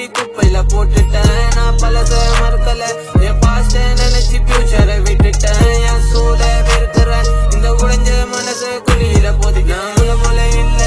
குப்பையில போட்டுட்டேன் நான் பலச மறுக்கல என் பாஸ்ட நினைச்சு ஃபியூச்சரை விட்டுட்டேன் என் சூழ வெறுக்கிறேன் இந்த உடைஞ்ச மனசை குழியில போதிட்டேன் முளை முளை இல்ல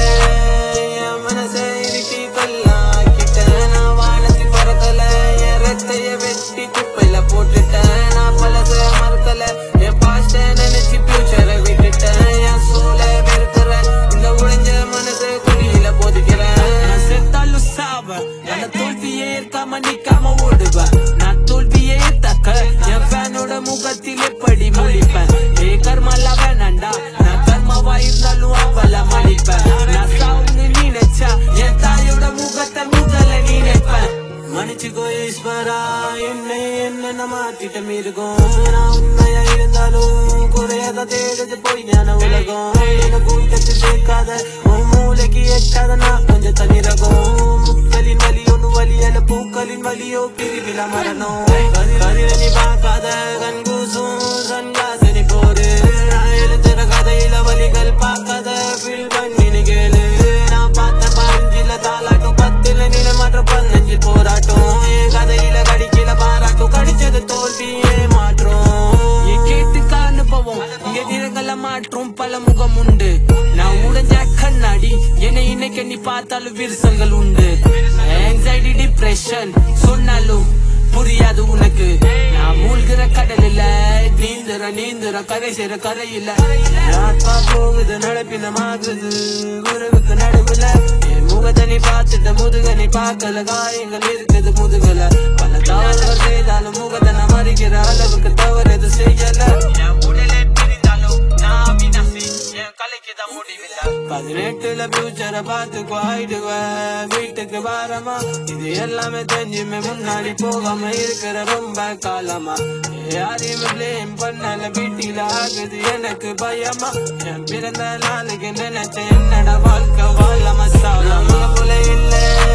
என் மனசை இருட்டி கல்லாக்கிட்டேன் நான் வானத்தில் பறக்கல என் ரெக்கைய வெட்டி குப்பையில போட்டுட்டேன் நான் பலச மறுக்கல என் பாஸ்ட நினைச்சு ஃபியூச்சரை விட்டுட்டேன் என் சூழ வெறுக்கிறேன் இந்த உடைஞ்ச மனசை குழியில போதிக்கிறேன் நான் செத்தாலும் சாவ என்ன தோல்வியே ஏற்காம நிக்காம ஓடுவ நான் தோல்வியே தக்க என் ஃபேனோட முகத்தில் எப்படி முழிப்பேன் ஏ கர்மால வேணாண்டா நான் கர்மாவா இருந்தாலும் அவள மன்னிப்பேன் நான் சாவுன்னு நினைச்சா என் தாயோட முகத்தை முதல்ல நினைப்பேன் மன்னிச்சுக்கோ ஈஸ்வரா என்னை என்ன மாத்திட்டம் இருக்கும் நான் உண்மையா இருந்தாலும் குறையாத தேடுது போய் ஞான உலகம் என்ன கூட்டத்து சேர்க்காத உன் மூளைக்கு எட்டாத நான் கொஞ்சம் தனிரகம் முக்களின் வலி ஒண்ணு வலியல பூக்களின் வலியோ பிரிவில மரணம் கதிரனி பார்க்காத கண் கூசும் சன்காசனி போரு நான் எழுதுற கதையில வலிகள் பார்க்காத ஃபீல் பண்ணி கேளு நான் பார்த்த பஞ்சில தாளாட்டும் பத்துல நில மாற்ற பதினஞ்சில் போராட்டம் என் கதையில கடிக்கல பாராட்டும் கடிச்சது தோல்வியே மாற்றம் என் கேட்டுக்க அனுபவம் இங்க நிறங்கள மாற்றும் பல முகம் உண்டு நான் உடைஞ்ச கண்ணாடி என்னை இன்னைக்கு நீ பார்த்தாலும் விரிசல்கள் உண்டு ஆங்ஸைட்டி டிப்ரெஷன் சொன்னாலும் புரியாது உனக்கு நான் மூழ்கிற கடலில் நீந்துற நீந்துற கரை சேர கரையில ஆத்மா போகுது நடப்பினமாகுது குருவுக்கு நடுவுல என் முகத்தை நீ பார்த்துட்ட முதுக நீ பார்க்கல காயங்கள் இருக்குது முதுகுல பல தவறுகள் செய்தாலும் முகத்தை நான் மறிக்கிற அளவுக்கு தவறு எது செய்யல என் உடலே பிரிந்தாலும் நான் அவினாசி என் கலைக்கு தான் முடிவில்லை பதினெட்டுல ஃபியூச்சரை பார்த்து குவாயிடுவேன் வீட்டுக்கு வாரமா இது எல்லாமே தெரிஞ்சுமே முன்னாடி போகாம இருக்கிற ரொம்ப காலமா யாரையுமே blame பண்ணல வீட்டில ஆகுது எனக்கு பயமா என் பிறந்த நாளுக்கு நினைச்ச என்னடா வாழ்க்கை வாழாம சாலாமா போல இல்ல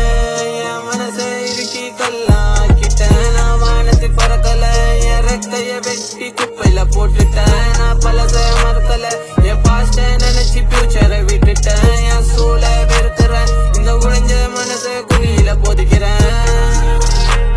என் மனசை இறுக்கி கல்லாக்கிட்டேன் நான் வானத்தில் பறக்கல என் ரெக்கைய வெட்டி குப்பையில போட்டுட்டேன் நான் பலச மறுக்கல என் பாஸ்ட நினைச்சு ஃபியூச்சரை விட்டுட்டேன் என் சூழ வெறுக்கிறேன் இந்த உடைஞ்ச மனசை குழியில போதிக்கிறேன்